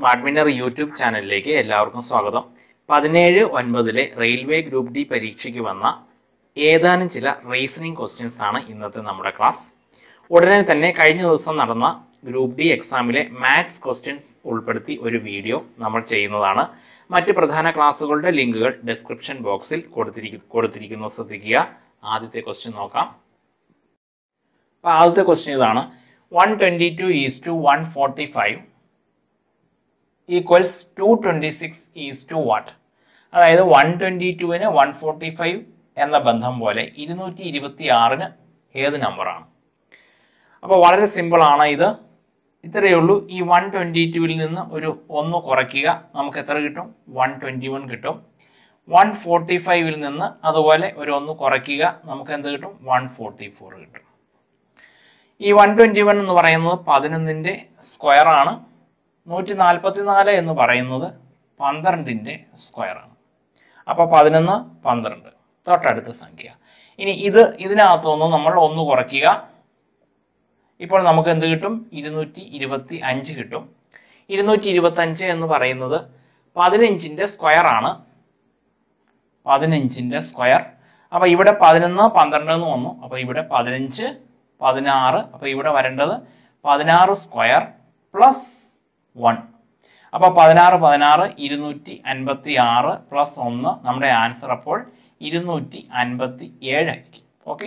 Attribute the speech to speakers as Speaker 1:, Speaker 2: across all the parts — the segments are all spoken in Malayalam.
Speaker 1: സ്മാർട്ട് വിന്നർ യൂട്യൂബ് ചാനലിലേക്ക് എല്ലാവർക്കും സ്വാഗതം പതിനേഴ് ഒൻപതിലെ റെയിൽവേ ഗ്രൂപ്പ് ഡി പരീക്ഷയ്ക്ക് വന്ന ഏതാനും ചില റീസണിംഗ് ക്വസ്റ്റ്യൻസ് ആണ് ഇന്നത്തെ നമ്മുടെ ക്ലാസ് ഉടനെ തന്നെ കഴിഞ്ഞ ദിവസം നടന്ന ഗ്രൂപ്പ് ഡി എക്സാമിലെ മാത്സ് ക്വസ്റ്റ്യൻസ് ഉൾപ്പെടുത്തി ഒരു വീഡിയോ നമ്മൾ ചെയ്യുന്നതാണ് മറ്റ് പ്രധാന ക്ലാസ്സുകളുടെ ലിങ്കുകൾ ഡിസ്ക്രിപ്ഷൻ ബോക്സിൽ കൊടുത്തിരിക്കും കൊടുത്തിരിക്കുന്നു ശ്രദ്ധിക്കുക ആദ്യത്തെ ക്വസ്റ്റ്യൻ നോക്കാം അപ്പോൾ ആദ്യത്തെ ക്വസ്റ്റ്യൻ ഇതാണ് one twenty two is to one forty five equals two twenty six is to what അതായത് വൺ ട്വൻറ്റി ടുവിന് വൺ ഫോർട്ടി ഫൈവ് എന്ന ബന്ധം പോലെ ഇരുന്നൂറ്റി ഇരുപത്തി ആറിന് ഏത് നമ്പറാണ് അപ്പോൾ വളരെ സിമ്പിൾ ആണ് ഇത് ഇത്രയേ ഉള്ളൂ ഈ വൺ ട്വൻറ്റി ടുവിൽ നിന്ന് ഒരു ഒന്ന് കുറയ്ക്കുക നമുക്ക് എത്ര കിട്ടും വൺ ട്വൻറ്റി വൺ കിട്ടും വൺ ഫോർട്ടി ഫൈവിൽ നിന്ന് അതുപോലെ ഒരു ഒന്ന് കുറയ്ക്കുക നമുക്ക് എന്ത് കിട്ടും വൺ ഫോർട്ടി ഫോർ കിട്ടും ഈ വൺ ട്വൻറ്റി വൺ എന്ന് പറയുന്നത് പതിനൊന്നിൻ്റെ സ്ക്വയർ ആണ് നൂറ്റി നാൽപ്പത്തി നാല് എന്ന് പറയുന്നത് പന്ത്രണ്ടിൻ്റെ സ്ക്വയർ ആണ് അപ്പോൾ പതിനൊന്ന് പന്ത്രണ്ട് തൊട്ടടുത്ത സംഖ്യ ഇനി ഇത് ഇതിനകത്തുനിന്ന് നമ്മൾ ഒന്ന് കുറയ്ക്കുക ഇപ്പോൾ നമുക്ക് എന്ത് കിട്ടും ഇരുന്നൂറ്റി ഇരുപത്തി അഞ്ച് കിട്ടും ഇരുന്നൂറ്റി ഇരുപത്തി അഞ്ച് എന്ന് പറയുന്നത് പതിനഞ്ചിൻ്റെ സ്ക്വയർ ആണ് പതിനഞ്ചിൻ്റെ സ്ക്വയർ അപ്പോൾ ഇവിടെ പതിനൊന്ന് പന്ത്രണ്ട് എന്ന് വന്നു അപ്പോൾ ഇവിടെ പതിനഞ്ച് പതിനാറ് അപ്പോൾ ഇവിടെ വരേണ്ടത് പതിനാറ് സ്ക്വയർ പ്ലസ് വൺ അപ്പോൾ പതിനാറ് പതിനാറ് ഇരുന്നൂറ്റി അൻപത്തി ആറ് പ്ലസ് ഒന്ന് നമ്മുടെ ആൻസർ അപ്പോൾ ഇരുന്നൂറ്റി അൻപത്തി ഏഴായിരിക്കും ഓക്കെ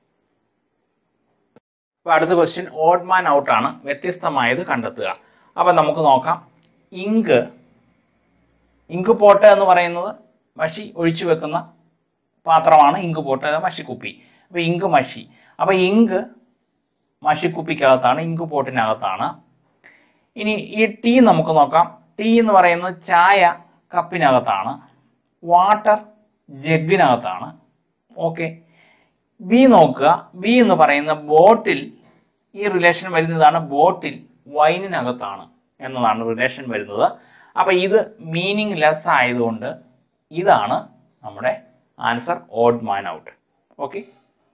Speaker 1: അപ്പോൾ അടുത്ത ക്വസ്റ്റ്യൻ ഓഡ് മാൻ ഔട്ട് ആണ് വ്യത്യസ്തമായത് കണ്ടെത്തുക അപ്പം നമുക്ക് നോക്കാം ഇങ്ക് ഇങ്ക് പോട്ട് എന്ന് പറയുന്നത് മഷി ഒഴിച്ചു വെക്കുന്ന പാത്രമാണ് ഇങ്ക് പോട്ട് അതായത് മഷിക്കുപ്പി അപ്പോൾ ഇങ്ക് മഷി അപ്പോൾ ഇങ്ക് മഷിക്കുപ്പിക്കകത്താണ് ഇങ്ക് പോട്ടിനകത്താണ് ഇനി ഈ ടീ നമുക്ക് നോക്കാം ടീ എന്ന് പറയുന്നത് ചായ കപ്പിനകത്താണ് വാട്ടർ ജഗ്ഗിനകത്താണ് ഓക്കെ ബി നോക്കുക ബി എന്ന് പറയുന്ന ബോട്ടിൽ ഈ റിലേഷൻ വരുന്നതാണ് ബോട്ടിൽ വൈനിനകത്താണ് എന്നതാണ് റിലേഷൻ വരുന്നത് അപ്പം ഇത് മീനിങ് ലെസ് ആയതുകൊണ്ട് ഇതാണ് നമ്മുടെ answer odd man out okay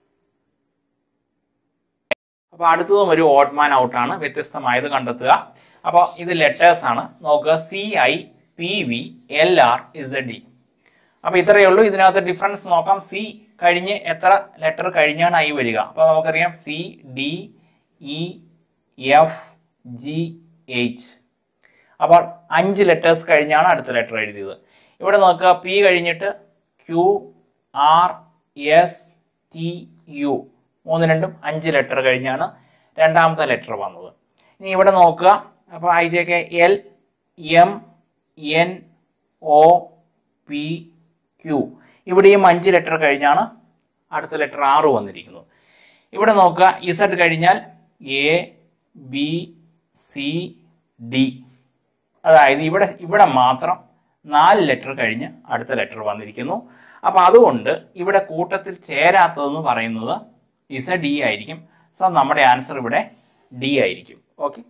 Speaker 1: അപ്പോൾ അടുത്തതും ഒരു ഓഡ് മാൻ ഔട്ടാണ് വ്യത്യസ്തമായത് കണ്ടെത്തുക അപ്പോൾ ഇത് ലെറ്റേഴ്സ് ആണ് നോക്കുക C I P V L R is D അപ്പോൾ ഇത്രയേ ഉള്ളൂ ഇതിനകത്ത് ഡിഫറൻസ് നോക്കാം സി കഴിഞ്ഞ് എത്ര ലെറ്റർ കഴിഞ്ഞാണ് ഐ വരിക അപ്പോൾ നമുക്കറിയാം C D E F G H അപ്പോൾ അഞ്ച് ലെറ്റേഴ്സ് കഴിഞ്ഞാണ് അടുത്ത ലെറ്റർ എഴുതിയത് ഇവിടെ നോക്കുക പി കഴിഞ്ഞിട്ട് Q R S T U മൂന്ന് രണ്ടും അഞ്ച് ലെറ്റർ കഴിഞ്ഞാണ് രണ്ടാമത്തെ ലെറ്റർ വന്നത് ഇനി ഇവിടെ നോക്കുക അപ്പോൾ I J K L M N O P Q ഇവിടെയും അഞ്ച് ലെറ്റർ കഴിഞ്ഞാണ് അടുത്ത ലെറ്റർ ആറ് വന്നിരിക്കുന്നത് ഇവിടെ നോക്കുക ഇസഡ് കഴിഞ്ഞാൽ എ ബി സി ഡി അതായത് ഇവിടെ ഇവിടെ മാത്രം നാല് ലെറ്റർ കഴിഞ്ഞ് അടുത്ത ലെറ്റർ വന്നിരിക്കുന്നു അപ്പോൾ അതുകൊണ്ട് ഇവിടെ കൂട്ടത്തിൽ ചേരാത്തതെന്ന് പറയുന്നത് ഇസഡ് ഡി ആയിരിക്കും സോ നമ്മുടെ ആൻസർ ഇവിടെ ഡി ആയിരിക്കും ഓക്കെ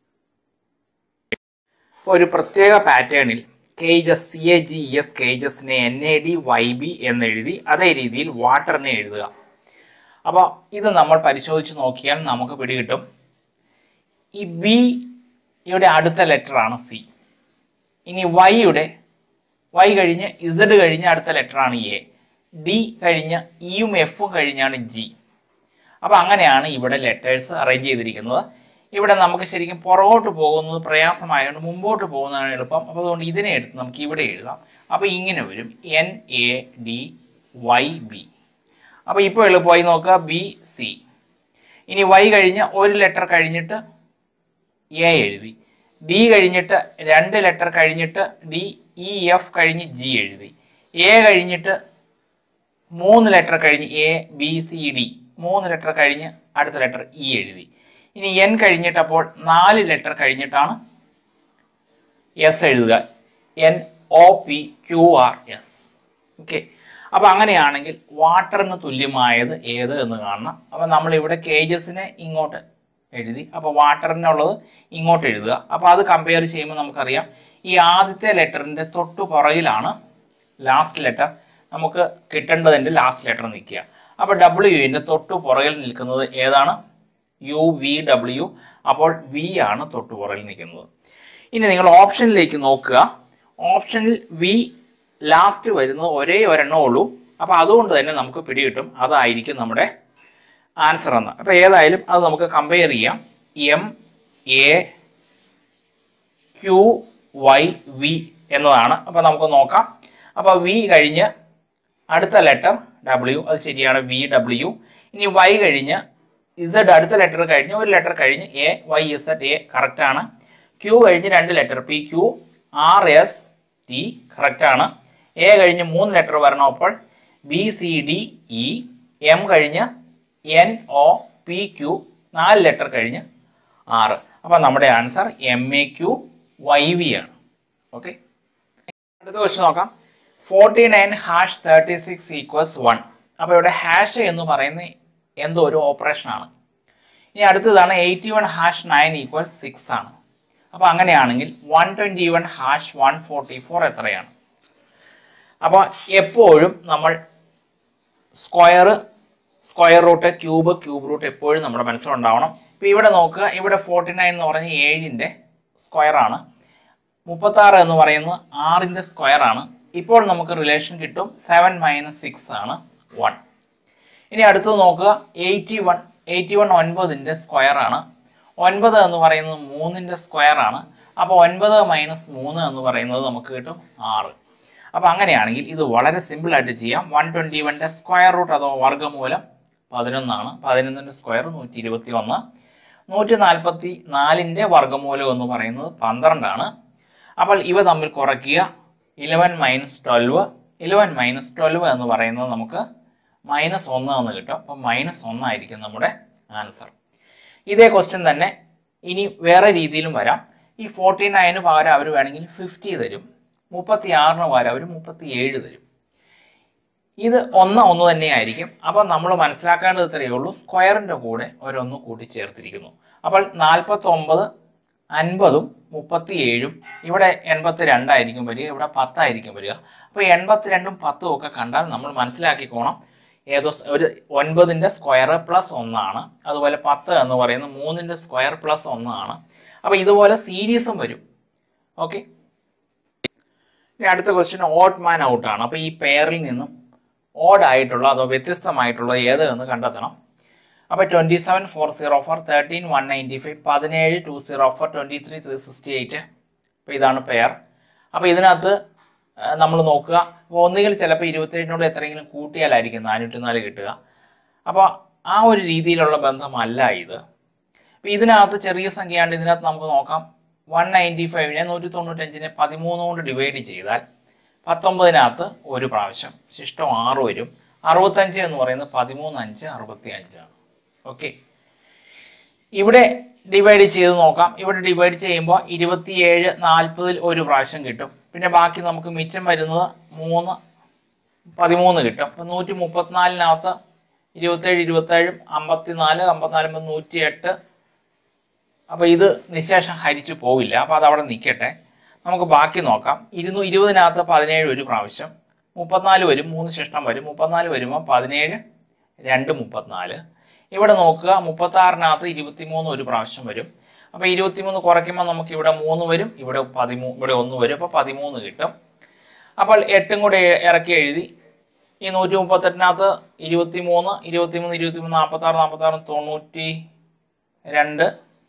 Speaker 1: ഒരു പ്രത്യേക പാറ്റേണിൽ cages C A G S കേജസിനെ N A D Y B എന്നെഴുതി അതേ രീതിയിൽ വാട്ടറിനെ എഴുതുക അപ്പോൾ ഇത് നമ്മൾ പരിശോധിച്ച് നോക്കിയാൽ നമുക്ക് പിടികിട്ടും ഈ ബി യുടെ അടുത്ത ലെറ്റർ ആണ് സി ഇനി വൈയുടെ വൈ കഴിഞ്ഞ് ഇസഡ് കഴിഞ്ഞ് അടുത്ത ലെറ്റർ ആണ് എ ഡി കഴിഞ്ഞ് ഇയും എഫും കഴിഞ്ഞാണ് ജി അപ്പോൾ അങ്ങനെയാണ് ഇവിടെ ലെറ്റേഴ്സ് അറേഞ്ച് ചെയ്തിരിക്കുന്നത് ഇവിടെ നമുക്ക് ശരിക്കും പുറകോട്ട് പോകുന്നത് പ്രയാസമായതുകൊണ്ട് മുമ്പോട്ട് പോകുന്നതാണ് എളുപ്പം അപ്പോൾ അതുകൊണ്ട് ഇതിനെ എടുത്ത് നമുക്ക് ഇവിടെ എഴുതാം അപ്പോൾ ഇങ്ങനെ വരും N A D Y B അപ്പോൾ ഇപ്പോൾ എളുപ്പമായി നോക്കുക ബി സി ഇനി വൈ കഴിഞ്ഞ് ഒരു ലെറ്റർ കഴിഞ്ഞിട്ട് എ എഴുതി ഡി കഴിഞ്ഞിട്ട് രണ്ട് ലെറ്റർ കഴിഞ്ഞിട്ട് ഡി ഇ എഫ് കഴിഞ്ഞ് ജി എഴുതി എ കഴിഞ്ഞിട്ട് മൂന്ന് ലെറ്റർ കഴിഞ്ഞ് എ ബി സി ഡി മൂന്ന് ലെറ്റർ കഴിഞ്ഞ് അടുത്ത ലെറ്റർ ഇ എഴുതി ഇനി എൻ കഴിഞ്ഞിട്ട് അപ്പോൾ നാല് ലെറ്റർ കഴിഞ്ഞിട്ടാണ് എസ് എഴുതുക N O P Q R S okay അപ്പോൾ അങ്ങനെയാണെങ്കിൽ വാട്ടറിന് തുല്യമായത് ഏത് എന്ന് കാണണം അപ്പോൾ നമ്മൾ ഇവിടെ കേജസിനെ ഇങ്ങോട്ട് എഴുതി അപ്പോൾ വാട്ടറിനുള്ളത് ഇങ്ങോട്ട് എഴുതുക അപ്പോൾ അത് കമ്പയർ ചെയ്യുമ്പോൾ നമുക്കറിയാം ഈ ആദ്യത്തെ ലെറ്ററിൻ്റെ തൊട്ടു പുറകിലാണ് ലാസ്റ്റ് ലെറ്റർ നമുക്ക് കിട്ടേണ്ടതിൻ്റെ ലാസ്റ്റ് ലെറ്റർ നിൽക്കുക അപ്പോൾ ഡബ്ല്യുവിൻ്റെ തൊട്ടു പുറകിൽ നിൽക്കുന്നത് ഏതാണ് യു വി ഡബ്ല്യു അപ്പോൾ വി ആണ് തൊട്ടു പുറകിൽ നിൽക്കുന്നത് ഇനി നിങ്ങൾ ഓപ്ഷനിലേക്ക് നോക്കുക ഓപ്ഷനിൽ വി ലാസ്റ്റ് വരുന്നത് ഒരേ ഒരെണ്ണേ ഉള്ളൂ അപ്പൊ അതുകൊണ്ട് തന്നെ നമുക്ക് പിടികിട്ടും അതായിരിക്കും നമ്മുടെ ആൻസർ എന്ന് അപ്പൊ ഏതായാലും അത് നമുക്ക് കമ്പയർ ചെയ്യാം M A Q Y V എന്നതാണ് അപ്പൊ നമുക്ക് നോക്കാം അപ്പൊ വി കഴിഞ്ഞ് അടുത്ത ലെറ്റർ ഡബ്ല്യു അത് ശരിയാണ് വി ഡബ്ല്യു ഇനി വൈ കഴിഞ്ഞ് ഇസഡ് അടുത്ത ലെറ്റർ കഴിഞ്ഞ് ഒരു ലെറ്റർ കഴിഞ്ഞ് A Y Z A correct ആണ് ക്യൂ കഴിഞ്ഞ് രണ്ട് letter P Q R S T correct ആണ് എ കഴിഞ്ഞ് മൂന്ന് ലെറ്റർ വരണം അപ്പോൾ B C D E M കഴിഞ്ഞ് എൻ ഒ പി ക്യു നാല് ലെറ്റർ കഴിഞ്ഞ് ആറ് അപ്പം നമ്മുടെ answer M A Q Y V ആണ് ഓക്കെ അടുത്ത ക്വസ്റ്റ്യൻ നോക്കാം forty nine hash thirty six equals one അപ്പോൾ ഇവിടെ ഹാഷ് എന്ന് പറയുന്ന എന്തോ ഒരു ഓപ്പറേഷൻ ആണ് ഇനി അടുത്തതാണ് eighty one hash nine equals six ആണ് അപ്പോൾ അങ്ങനെയാണെങ്കിൽ one twenty one hash one forty four എത്രയാണ് അപ്പോൾ എപ്പോഴും നമ്മൾ square square root cube cube root എപ്പോഴും നമ്മുടെ മനസ്സിലുണ്ടാവണം ഇപ്പോൾ ഇവിടെ നോക്കുക ഇവിടെ ഫോർട്ടി നയൻ എന്ന് പറഞ്ഞ ഏഴിൻ്റെ സ്ക്വയർ ആണ് മുപ്പത്തി ആറ് എന്ന് പറയുന്നത് ആറിൻ്റെ സ്ക്വയർ ആണ് ഇപ്പോൾ നമുക്ക് റിലേഷൻ കിട്ടും സെവൻ മൈനസ് സിക്സ് ആണ് വൺ ഇനി അടുത്തത് നോക്കുക എയ്റ്റി വൺ എയ്റ്റി വൺ ഒൻപതിൻ്റെ സ്ക്വയർ ആണ് ഒൻപത് എന്ന് പറയുന്നത് മൂന്നിൻ്റെ സ്ക്വയർ ആണ് അപ്പോൾ ഒൻപത് മൈനസ് മൂന്ന് എന്ന് പറയുന്നത് നമുക്ക് കിട്ടും ആറ് അപ്പോൾ അങ്ങനെയാണെങ്കിൽ ഇത് വളരെ സിമ്പിൾ ആയിട്ട് ചെയ്യാം വൺ ട്വൻറ്റി വണ്ണിൻ്റെ സ്ക്വയർ റൂട്ട് അഥവാ വർഗ്ഗമൂലം പതിനൊന്നാണ് പതിനൊന്നിൻ്റെ സ്ക്വയർ നൂറ്റി ഇരുപത്തി ഒന്ന് നൂറ്റി നാൽപ്പത്തി നാലിൻ്റെ വർഗ്ഗമൂലം എന്ന് പറയുന്നത് പന്ത്രണ്ടാണ് അപ്പോൾ ഇവ തമ്മിൽ കുറയ്ക്കുക eleven minus twelve eleven minus twelve എന്ന് പറയുന്നത് നമുക്ക് മൈനസ് ഒന്ന് എന്ന് കിട്ടും അപ്പം മൈനസ് ഒന്നായിരിക്കും നമ്മുടെ ആൻസർ ഇതേ ക്വസ്റ്റ്യൻ തന്നെ ഇനി വേറെ രീതിയിലും വരാം ഈ ഫോർട്ടി നയന് പകരം അവർ വേണമെങ്കിൽ ഫിഫ്റ്റി തരും മുപ്പത്തി ആറിന് പകരം അവർ മുപ്പത്തി ഏഴ് തരും ഇത് ഒന്ന് ഒന്ന് തന്നെയായിരിക്കും അപ്പോൾ നമ്മൾ മനസ്സിലാക്കേണ്ടത് ഇത്രയേ ഉള്ളൂ സ്ക്വയറിൻ്റെ കൂടെ ഒരൊന്ന് കൂട്ടിച്ചേർത്തിരിക്കുന്നു അപ്പോൾ നാൽപ്പത്തി ഒമ്പത് അൻപതും മുപ്പത്തി ഏഴും ഇവിടെ എൺപത്തി രണ്ടായിരിക്കും വരിക ഇവിടെ പത്തായിരിക്കും വരിക അപ്പോൾ എൺപത്തിരണ്ടും പത്തും ഒക്കെ കണ്ടാൽ നമ്മൾ മനസ്സിലാക്കിക്കോണം ഏതോ സ് ഒരു ഒൻപതിൻ്റെ സ്ക്വയർ പ്ലസ് ഒന്നാണ് അതുപോലെ പത്ത് എന്ന് പറയുന്നത് മൂന്നിൻ്റെ സ്ക്വയർ പ്ലസ് ഒന്നാണ് അപ്പോൾ ഇതുപോലെ സീരീസും വരും ഓക്കെ ഇനി അടുത്ത ക്വസ്റ്റ്യൻ ഓഡ് മാൻ ഔട്ട് ആണ് അപ്പോൾ ഈ പെയറിൽ നിന്നും ഓഡ് ആയിട്ടുള്ള അതോ വ്യത്യസ്തമായിട്ടുള്ള ഏത് എന്ന് കണ്ടെത്തണം അപ്പോൾ twenty seven four zero four thirteen one ninety five പതിനേഴ് two zero four twenty three three sixty eight അപ്പോൾ ഇതാണ് പെയർ അപ്പോൾ ഇതിനകത്ത് നമ്മൾ നോക്കുക അപ്പോൾ ഒന്നുകിൽ ചിലപ്പോൾ ഇരുപത്തേഴിനോട് എത്രയെങ്കിലും കൂട്ടിയാലായിരിക്കും നാനൂറ്റി നാല് കിട്ടുക അപ്പോൾ ആ ഒരു രീതിയിലുള്ള ബന്ധമല്ല ഇത് അപ്പോൾ ഇതിനകത്ത് ചെറിയ സംഖ്യയാണ് ഇതിനകത്ത് നമുക്ക് നോക്കാം വൺ നയൻറ്റി ഫൈവിനെ നൂറ്റി തൊണ്ണൂറ്റഞ്ചിനെ പതിമൂന്ന് കൊണ്ട് ഡിവൈഡ് ചെയ്താൽ പത്തൊമ്പതിനകത്ത് ഒരു പ്രാവശ്യം ശിഷ്ടം ആറ് വരും അറുപത്തഞ്ച് എന്ന് പറയുന്നത് പതിമൂന്ന് അഞ്ച് അറുപത്തി അഞ്ചാണ് ഓക്കെ ഇവിടെ ഡിവൈഡ് ചെയ്ത് നോക്കാം ഇവിടെ ഡിവൈഡ് ചെയ്യുമ്പോൾ ഇരുപത്തിയേഴ് നാൽപ്പതിൽ ഒരു പ്രാവശ്യം കിട്ടും പിന്നെ ബാക്കി നമുക്ക് മിച്ചം വരുന്നത് മൂന്ന് പതിമൂന്ന് കിട്ടും അപ്പം നൂറ്റി മുപ്പത്തിനാലിനകത്ത് ഇരുപത്തേഴ് ഇരുപത്തേഴും അമ്പത്തിനാല് അമ്പത്തിനാല് നൂറ്റി എട്ട് അപ്പോൾ ഇത് നിശേഷം ഹരിച്ചു പോവില്ല അപ്പോൾ അത് അവിടെ നിൽക്കട്ടെ നമുക്ക് ബാക്കി നോക്കാം ഇരുന്നൂ ഇരുപതിനകത്ത് പതിനേഴ് ഒരു പ്രാവശ്യം മുപ്പത്തിനാല് വരും മൂന്ന് ശിഷ്ടം വരും മുപ്പത്തിനാല് വരുമ്പോൾ പതിനേഴ് രണ്ട് മുപ്പത്തിനാല് ഇവിടെ നോക്കുക മുപ്പത്താറിനകത്ത് ഇരുപത്തിമൂന്ന് ഒരു പ്രാവശ്യം വരും അപ്പോൾ ഇരുപത്തിമൂന്ന് കുറയ്ക്കുമ്പോൾ നമുക്ക് ഇവിടെ മൂന്ന് വരും ഇവിടെ പതിമൂ ഇവിടെ ഒന്ന് വരും അപ്പോൾ പതിമൂന്ന് കിട്ടും അപ്പോൾ എട്ടും കൂടെ ഇറക്കി എഴുതി ഈ നൂറ്റി മുപ്പത്തെട്ടിനകത്ത് ഇരുപത്തിമൂന്ന് ഇരുപത്തിമൂന്ന് ഇരുപത്തിമൂന്ന് നാൽപ്പത്താറ് നാൽപ്പത്താറ് തൊണ്ണൂറ്റി രണ്ട്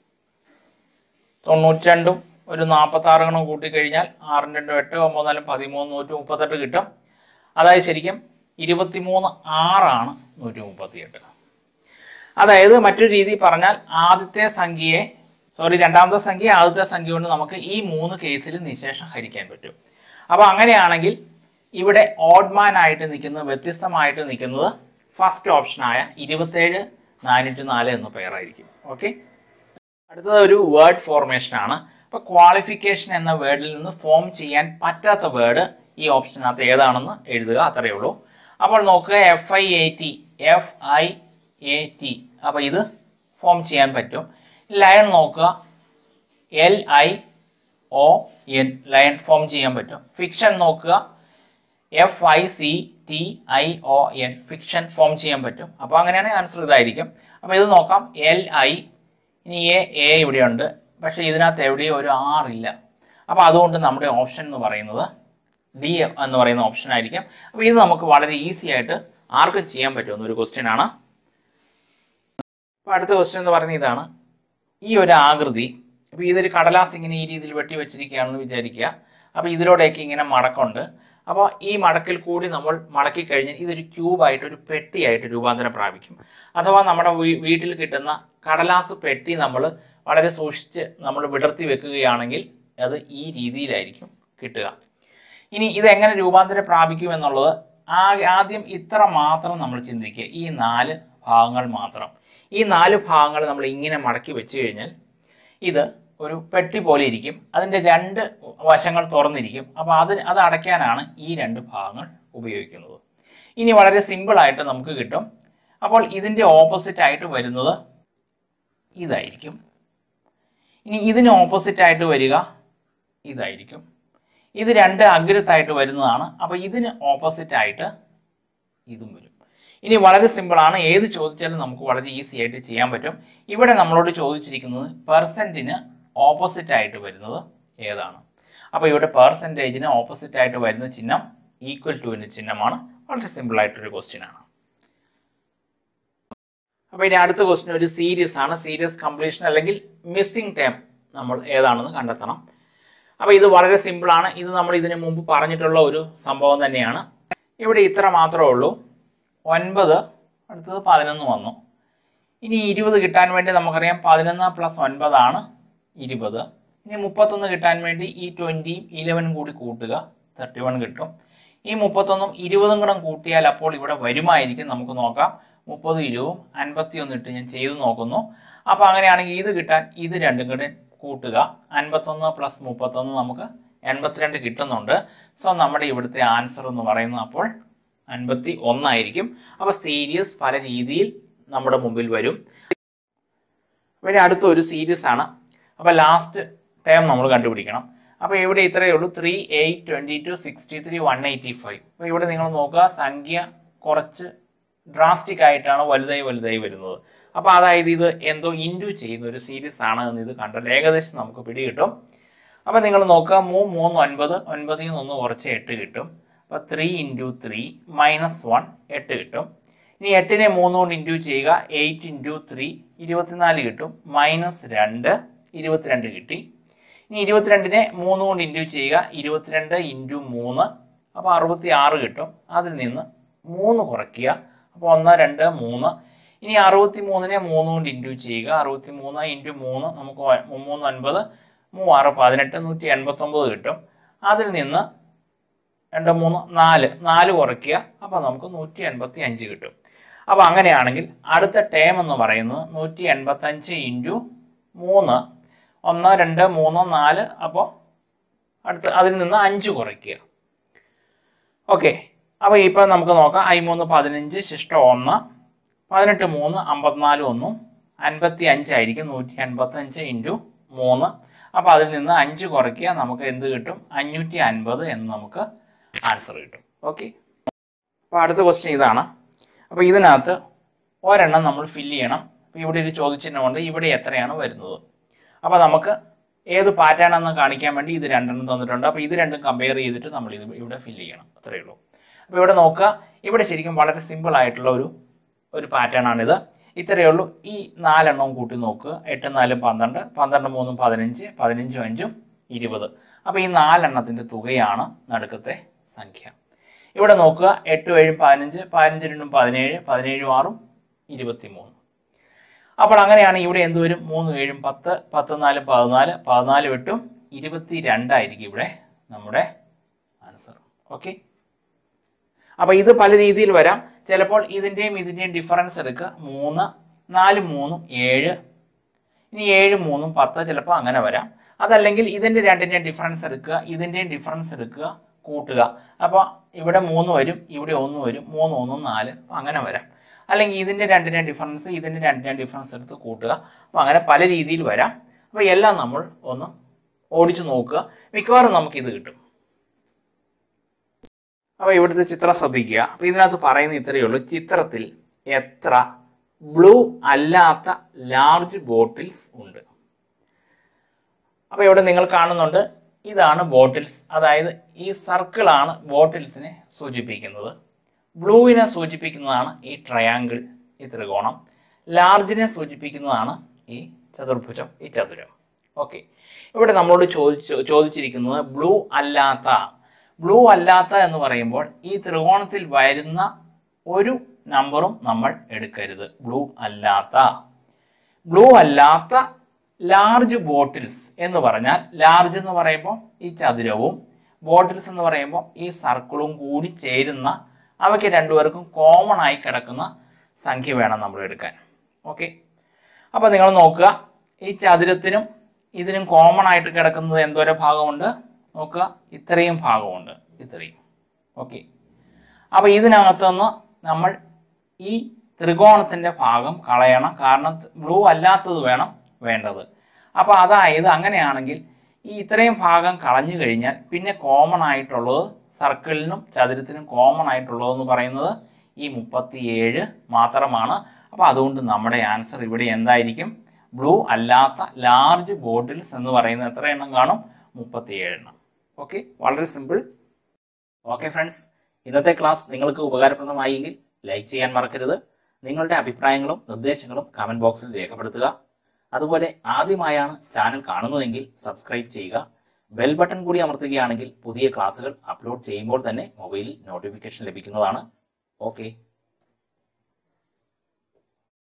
Speaker 1: തൊണ്ണൂറ്റി രണ്ടും ഒരു നാൽപ്പത്തി ആറ് ഗണം കൂട്ടിക്കഴിഞ്ഞാൽ ആറും രണ്ടും എട്ട് ഒമ്പത് നാലും പതിമൂന്ന് നൂറ്റി മുപ്പത്തെട്ട് കിട്ടും അതായത് ശരിക്കും ഇരുപത്തിമൂന്ന് ആറാണ് നൂറ്റി മുപ്പത്തിയെട്ട് അതായത് മറ്റൊരു രീതി പറഞ്ഞാൽ ആദ്യത്തെ സംഖ്യയെ സോറി രണ്ടാമത്തെ സംഖ്യ ആദ്യത്തെ സംഖ്യ കൊണ്ട് നമുക്ക് ഈ മൂന്ന് കേസിൽ നിശേഷം ഹരിക്കാൻ പറ്റും അപ്പോൾ അങ്ങനെയാണെങ്കിൽ ഇവിടെ ഓഡ്മാൻ ആയിട്ട് നിൽക്കുന്നത് വ്യത്യസ്തമായിട്ട് നിൽക്കുന്നത് ഫസ്റ്റ് ഓപ്ഷനായ ഇരുപത്തേഴ് നാനൂറ്റി നാല് എന്ന പേരായിരിക്കും ഓക്കെ അടുത്തത് ഒരു വേർഡ് ഫോർമേഷൻ ആണ് അപ്പൊ ക്വാളിഫിക്കേഷൻ എന്ന വേർഡിൽ നിന്ന് ഫോം ചെയ്യാൻ പറ്റാത്ത വേർഡ് ഈ ഓപ്ഷനകത്ത് ഏതാണെന്ന് എഴുതുക അത്രയേ ഉള്ളൂ അപ്പോൾ നോക്കുക F I A T F I A T അപ്പൊ ഇത് ഫോം ചെയ്യാൻ പറ്റും ലയൺ നോക്കുക L I O N lion form ചെയ്യാൻ പറ്റും ഫിക്ഷൻ നോക്കുക F I C T I O N fiction form ചെയ്യാൻ പറ്റും അപ്പോൾ അങ്ങനെയാണെങ്കിൽ ആൻസർ ഇതായിരിക്കും അപ്പോൾ ഇത് നോക്കാം എൽ ഐ ഇനി എ എ ഇവിടെയുണ്ട് പക്ഷെ ഇതിനകത്ത് എവിടെയും ഒരു ആർ ഇല്ല അപ്പോൾ അതുകൊണ്ട് നമ്മുടെ ഓപ്ഷൻ എന്ന് പറയുന്നത് ഡി എന്ന് പറയുന്ന ഓപ്ഷൻ ആയിരിക്കും അപ്പോൾ ഇത് നമുക്ക് വളരെ ഈസി ആയിട്ട് ആർക്കും ചെയ്യാൻ പറ്റുന്ന ഒരു ക്വസ്റ്റ്യൻ ആണ് അപ്പോൾ അടുത്ത ക്വസ്റ്റ്യൻ എന്ന് പറയുന്നത് ഇതാണ് ഈ ഒരു ആകൃതി അപ്പോൾ ഇതൊരു കടലാസ് ഇങ്ങനെ ഈ രീതിയിൽ വെട്ടി വെച്ചിരിക്കുകയാണെന്ന് വിചാരിക്കുക അപ്പോൾ ഇതിലൂടെയൊക്കെ ഇങ്ങനെ മടക്കുണ്ട് അപ്പോൾ ഈ മടക്കിൽ കൂടി നമ്മൾ മടക്കി കഴിഞ്ഞാൽ ഇതൊരു ക്യൂബായിട്ട് ഒരു പെട്ടിയായിട്ട് രൂപാന്തരം പ്രാപിക്കും അഥവാ നമ്മുടെ വീ- വീട്ടിൽ കിട്ടുന്ന കടലാസ് പെട്ടി നമ്മൾ വളരെ സൂക്ഷിച്ച് നമ്മൾ വിടർത്തി വെക്കുകയാണെങ്കിൽ അത് ഈ രീതിയിലായിരിക്കും കിട്ടുക ഇനി ഇത് എങ്ങനെ രൂപാന്തരം പ്രാപിക്കും എന്നുള്ളത് ആ- ആദ്യം ഇത്ര മാത്രം നമ്മൾ ചിന്തിക്കുക ഈ നാല് ഭാഗങ്ങൾ മാത്രം ഈ നാല് ഭാഗങ്ങൾ നമ്മൾ ഇങ്ങനെ മടക്കി വെച്ച് കഴിഞ്ഞാൽ ഇത് ഒരു പെട്ടി പോലെ ഇരിക്കും അതിൻ്റെ രണ്ട് വശങ്ങൾ തുറന്നിരിക്കും അപ്പോൾ അത് അത് അടയ്ക്കാനാണ് ഈ രണ്ട് ഭാഗങ്ങൾ ഉപയോഗിക്കുന്നത് ഇനി വളരെ സിമ്പിൾ ആയിട്ട് നമുക്ക് കിട്ടും അപ്പോൾ ഇതിൻ്റെ ഓപ്പോസിറ്റ് ആയിട്ട് വരുന്നത് ഇതായിരിക്കും ഇനി ഇതിന് ഓപ്പോസിറ്റ് ആയിട്ട് വരിക ഇതായിരിക്കും ഇത് രണ്ട് അഗ്രത്തായിട്ട് വരുന്നതാണ് അപ്പോൾ ഇതിന് ഓപ്പോസിറ്റ് ആയിട്ട് ഇതും വരും ഇനി വളരെ സിമ്പിൾ ആണ് ഏത് ചോദിച്ചാലും നമുക്ക് വളരെ ഈസി ആയിട്ട് ചെയ്യാൻ പറ്റും ഇവിടെ നമ്മളോട് ചോദിച്ചിരിക്കുന്നത് പെർസെൻറ്റിന് ഓപ്പോസിറ്റ് ആയിട്ട് വരുന്നത് ഏതാണ് അപ്പോൾ ഇവിടെ പെർസെൻറ്റേജിന് ഓപ്പോസിറ്റ് ആയിട്ട് വരുന്ന ചിഹ്നം ഈക്വൽ ടുവിൻ്റെ ചിഹ്നമാണ് വളരെ സിമ്പിൾ ആയിട്ടൊരു ക്വസ്റ്റ്യൻ ആണ് അപ്പോൾ ഇനി അടുത്ത ക്വസ്റ്റ്യൻ ഒരു സീരീസ് ആണ് സീരീസ് കംപ്ലീഷൻ അല്ലെങ്കിൽ മിസ്സിംഗ് ടേം നമ്മൾ ഏതാണെന്ന് കണ്ടെത്തണം അപ്പോൾ ഇത് വളരെ സിമ്പിൾ ആണ് ഇത് നമ്മൾ ഇതിനു മുമ്പ് പറഞ്ഞിട്ടുള്ള ഒരു സംഭവം തന്നെയാണ് ഇവിടെ ഇത്ര മാത്രമേ ഉള്ളൂ ഒൻപത് അടുത്തത് പതിനൊന്ന് വന്നു ഇനി ഇരുപത് കിട്ടാൻ വേണ്ടി നമുക്കറിയാം പതിനൊന്ന് പ്ലസ് ഒൻപതാണ് ഇരുപത് ഇനി മുപ്പത്തൊന്ന് കിട്ടാൻ വേണ്ടി ഈ ട്വൻറ്റിയും ഇലവനും കൂടി കൂട്ടുക തേർട്ടി വൺ കിട്ടും ഈ മുപ്പത്തൊന്നും ഇരുപതും കൂടെ കൂട്ടിയാൽ അപ്പോൾ ഇവിടെ വരുമായിരിക്കും നമുക്ക് നോക്കാം മുപ്പത് ഇരുപതും അൻപത്തി ഒന്ന് ഇട്ട് ഞാൻ ചെയ്ത് നോക്കുന്നു അപ്പോൾ അങ്ങനെയാണെങ്കിൽ ഇത് കിട്ടാൻ ഇത് രണ്ടും കൂടെ കൂട്ടുക അൻപത്തൊന്ന് പ്ലസ് മുപ്പത്തൊന്ന് നമുക്ക് എൺപത്തിരണ്ട് കിട്ടുന്നുണ്ട് സോ നമ്മുടെ ഇവിടുത്തെ ആൻസർ എന്ന് പറയുന്നത് അപ്പോൾ അൻപത്തി ഒന്നായിരിക്കും അപ്പോൾ സീരീസ് പല രീതിയിൽ നമ്മുടെ മുമ്പിൽ വരും പിന്നെ അടുത്ത ഒരു സീരീസ് ആണ് അപ്പോൾ ലാസ്റ്റ് ടേം നമ്മൾ കണ്ടുപിടിക്കണം അപ്പോൾ ഇവിടെ ഇത്രയേ ഉള്ളൂ three eight twenty two sixty three one eighty five അപ്പോൾ ഇവിടെ നിങ്ങൾ നോക്കുക സംഖ്യ കുറച്ച് ഡ്രാസ്റ്റിക് ആയിട്ടാണ് വലുതായി വലുതായി വരുന്നത് അപ്പോൾ അതായത് ഇത് എന്തോ ഇൻഡു ചെയ്യുന്ന ഒരു സീരീസ് ആണ് എന്ന് ഇത് കണ്ടാൽ ഏകദേശം നമുക്ക് പിടികിട്ടും അപ്പോൾ നിങ്ങൾ നോക്കുക മൂ മൂന്ന് ഒൻപത് ഒൻപതിൽ നിന്ന് ഒന്ന് കുറച്ച് എട്ട് കിട്ടും അപ്പോൾ three into three minus one എട്ട് കിട്ടും ഇനി എട്ടിനെ മൂന്ന് കൊണ്ട് ഇൻറ്റു ചെയ്യുക എയ്റ്റ് ഇൻറ്റു ത്രീ ഇരുപത്തിനാല് കിട്ടും മൈനസ് രണ്ട് ഇരുപത്തിരണ്ട് കിട്ടി ഇനി ഇരുപത്തിരണ്ടിനെ മൂന്ന് കൊണ്ട് ഇൻറ്റു ചെയ്യുക ഇരുപത്തിരണ്ട് ഇൻറ്റു മൂന്ന് അപ്പോൾ അറുപത്തി ആറ് കിട്ടും അതിൽ നിന്ന് മൂന്ന് കുറയ്ക്കുക അപ്പോൾ ഒന്ന് രണ്ട് മൂന്ന് ഇനി അറുപത്തി മൂന്നിനെ മൂന്ന് കൊണ്ട് ഇൻറ്റു ചെയ്യുക അറുപത്തി മൂന്ന് ഇൻറ്റു മൂന്ന് നമുക്ക് ഒ- മൂന്ന് ഒൻപത് മൂവാറ് പതിനെട്ട് നൂറ്റി എൺപത്തൊമ്പത് കിട്ടും അതിൽ നിന്ന് രണ്ട് മൂന്ന് നാല് നാല് കുറയ്ക്കുക അപ്പോൾ നമുക്ക് നൂറ്റി എൺപത്തി അഞ്ച് കിട്ടും അപ്പോൾ അങ്ങനെയാണെങ്കിൽ അടുത്ത ടേം എന്ന് പറയുന്നത് നൂറ്റി എൺപത്തഞ്ച് ഇൻറ്റു മൂന്ന് ഒന്ന് രണ്ട് മൂന്ന് നാല് അപ്പോൾ അടുത്ത അതിൽ നിന്ന് അഞ്ച് കുറയ്ക്കുക ഓക്കെ അപ്പോൾ ഇപ്പോൾ നമുക്ക് നോക്കാം ഐ മൂന്ന് പതിനഞ്ച് ശിഷ്ടം ഒന്ന് പതിനെട്ട് മൂന്ന് അമ്പത്തിനാല് ഒന്നും അൻപത്തി അഞ്ചായിരിക്കും നൂറ്റി അൻപത്തഞ്ച് ഇൻറ്റു മൂന്ന് അപ്പോൾ അതിൽ നിന്ന് അഞ്ച് കുറയ്ക്കുക നമുക്ക് എന്ത് കിട്ടും അഞ്ഞൂറ്റി അൻപത് എന്ന് നമുക്ക് ആൻസർ കിട്ടും ഓക്കെ അപ്പോൾ അടുത്ത ക്വസ്റ്റ്യൻ ഇതാണ് അപ്പോൾ ഇതിനകത്ത് ഒരെണ്ണം നമ്മൾ ഫില്ല് ചെയ്യണം അപ്പോൾ ഇവിടെ ഒരു ചോദിച്ചിട്ടുണ്ട് ഇവിടെ എത്രയാണ് വരുന്നത് അപ്പോൾ നമുക്ക് ഏത് പാറ്റേൺ എന്ന് കാണിക്കാൻ വേണ്ടി ഇത് രണ്ടെണ്ണം തന്നിട്ടുണ്ട് അപ്പോൾ ഇത് രണ്ടും കമ്പയർ ചെയ്തിട്ട് നമ്മൾ ഇത് ഇവിടെ ഫില്ല് ചെയ്യണം അത്രയേ ഉള്ളൂ അപ്പോൾ ഇവിടെ നോക്കുക ഇവിടെ ശരിക്കും വളരെ സിമ്പിൾ ആയിട്ടുള്ള ഒരു ഒരു പാറ്റേൺ ആണിത് ഇത്രയേ ഉള്ളൂ ഈ നാലെണ്ണവും കൂട്ടി നോക്കുക എട്ട് നാലും പന്ത്രണ്ട് പന്ത്രണ്ട് മൂന്നും പതിനഞ്ച് പതിനഞ്ചും അഞ്ചും ഇരുപത് അപ്പോൾ ഈ നാലെണ്ണത്തിൻ്റെ തുകയാണ് നടുക്കത്തെ സംഖ്യ ഇവിടെ നോക്കുക എട്ട് ഏഴും പതിനഞ്ച് പതിനഞ്ച് രണ്ടും പതിനേഴ് പതിനേഴും ആറും ഇരുപത്തി മൂന്ന് അപ്പോൾ അങ്ങനെയാണ് ഇവിടെ എന്ത് വരും മൂന്ന് ഏഴും പത്ത് പത്ത് നാലും പതിനാല് പതിനാല് എട്ടും ഇരുപത്തി രണ്ടായിരിക്കും ഇവിടെ നമ്മുടെ ആൻസർ ഓക്കെ അപ്പോൾ ഇത് പല രീതിയിൽ വരാം ചിലപ്പോൾ ഇതിൻ്റെയും ഇതിൻ്റെയും ഡിഫറൻസ് എടുക്കുക മൂന്ന് നാല് മൂന്നും ഏഴ് ഇനി ഏഴ് മൂന്നും പത്ത് ചിലപ്പോൾ അങ്ങനെ വരാം അതല്ലെങ്കിൽ ഇതിൻ്റെ രണ്ടിൻ്റെയും ഡിഫറൻസ് എടുക്കുക ഇതിൻ്റെയും ഡിഫറൻസ് എടുക്കുക കൂട്ടുക അപ്പോൾ ഇവിടെ മൂന്ന് വരും ഇവിടെ ഒന്ന് വരും മൂന്ന് ഒന്നും നാല് അപ്പോൾ അങ്ങനെ വരാം അല്ലെങ്കിൽ ഇതിൻ്റെ രണ്ടിൻ്റെയും ഡിഫറൻസ് ഇതിൻ്റെ രണ്ടിൻ്റെയും ഡിഫറൻസ് എടുത്ത് കൂട്ടുക അപ്പോൾ അങ്ങനെ പല രീതിയിൽ വരാം അപ്പോൾ എല്ലാം നമ്മൾ ഒന്ന് ഓടിച്ചു നോക്കുക മിക്കവാറും നമുക്കിത് കിട്ടും അപ്പോൾ ഇവിടുത്തെ ചിത്രം ശ്രദ്ധിക്കുക അപ്പോൾ ഇതിനകത്ത് പറയുന്ന ഇത്രയേ ഉള്ളൂ ചിത്രത്തിൽ എത്ര ബ്ലൂ അല്ലാത്ത ലാർജ് ബോട്ടിൽസ് ഉണ്ട് അപ്പോൾ ഇവിടെ നിങ്ങൾ കാണുന്നുണ്ട് ഇതാണ് ബോട്ടിൽസ് അതായത് ഈ സർക്കിളാണ് ബോട്ടിൽസിനെ സൂചിപ്പിക്കുന്നത് ബ്ലൂവിനെ സൂചിപ്പിക്കുന്നതാണ് ഈ ട്രയാങ്കിൾ ഈ ത്രികോണം ലാർജിനെ സൂചിപ്പിക്കുന്നതാണ് ഈ ചതുർഭുജം ഈ ചതുരം ഓക്കെ ഇവിടെ നമ്മളോട് ചോദിച്ചു ചോദിച്ചിരിക്കുന്നത് ബ്ലൂ അല്ലാത്ത ബ്ലൂ അല്ലാത്ത എന്ന് പറയുമ്പോൾ ഈ ത്രികോണത്തിൽ വരുന്ന ഒരു നമ്പറും നമ്മൾ എടുക്കരുത് ബ്ലൂ അല്ലാത്ത ബ്ലൂ അല്ലാത്ത ലാർജ് ബോട്ടിൽസ് എന്ന് പറഞ്ഞാൽ ലാർജ് എന്ന് പറയുമ്പോൾ ഈ ചതുരവും ബോട്ടിൽസ് എന്ന് പറയുമ്പോൾ ഈ സർക്കിളും കൂടി ചേരുന്ന അവയ്ക്ക് രണ്ടുപേർക്കും കോമൺ ആയി കിടക്കുന്ന സംഖ്യ വേണം നമ്മൾ എടുക്കാൻ ഓക്കെ അപ്പോൾ നിങ്ങൾ നോക്കുക ഈ ചതുരത്തിനും ഇതിനും കോമൺ ആയിട്ട് കിടക്കുന്നത് എന്തോരം ഭാഗമുണ്ട് നോക്കുക ഇത്രയും ഭാഗമുണ്ട് ഇത്രയും ഓക്കെ അപ്പോൾ ഇതിനകത്തുനിന്ന് നമ്മൾ ഈ ത്രികോണത്തിന്റെ ഭാഗം കളയണം കാരണം ബ്ലൂ അല്ലാത്തത് വേണം വേണ്ടത് അപ്പോൾ അതായത് അങ്ങനെയാണെങ്കിൽ ഈ ഇത്രയും ഭാഗം കളഞ്ഞു കഴിഞ്ഞാൽ പിന്നെ കോമൺ ആയിട്ടുള്ളത് സർക്കിളിനും ചതുരത്തിനും കോമൺ ആയിട്ടുള്ളതെന്ന് പറയുന്നത് ഈ മുപ്പത്തിയേഴ് മാത്രമാണ് അപ്പോൾ അതുകൊണ്ട് നമ്മുടെ ആൻസർ ഇവിടെ എന്തായിരിക്കും ബ്ലൂ അല്ലാത്ത ലാർജ് ബോട്ടിൽസ് എന്ന് പറയുന്നത് എത്ര എണ്ണം കാണും മുപ്പത്തിയേഴ് എണ്ണം ഓക്കെ വളരെ സിമ്പിൾ ഓക്കെ ഫ്രണ്ട്സ് ഇന്നത്തെ ക്ലാസ് നിങ്ങൾക്ക് ഉപകാരപ്രദമായെങ്കിൽ ലൈക്ക് ചെയ്യാൻ മറക്കരുത് നിങ്ങളുടെ അഭിപ്രായങ്ങളും നിർദ്ദേശങ്ങളും കമന്റ് ബോക്സിൽ രേഖപ്പെടുത്തുക അതുപോലെ ആദ്യമായാണ് ചാനൽ കാണുന്നതെങ്കിൽ സബ്സ്ക്രൈബ് ചെയ്യുക ബെൽ ബട്ടൺ കൂടി അമർത്തുകയാണെങ്കിൽ പുതിയ ക്ലാസ്സുകൾ അപ്ലോഡ് ചെയ്യുമ്പോൾ തന്നെ മൊബൈലിൽ നോട്ടിഫിക്കേഷൻ ലഭിക്കുന്നതാണ് ഓക്കെ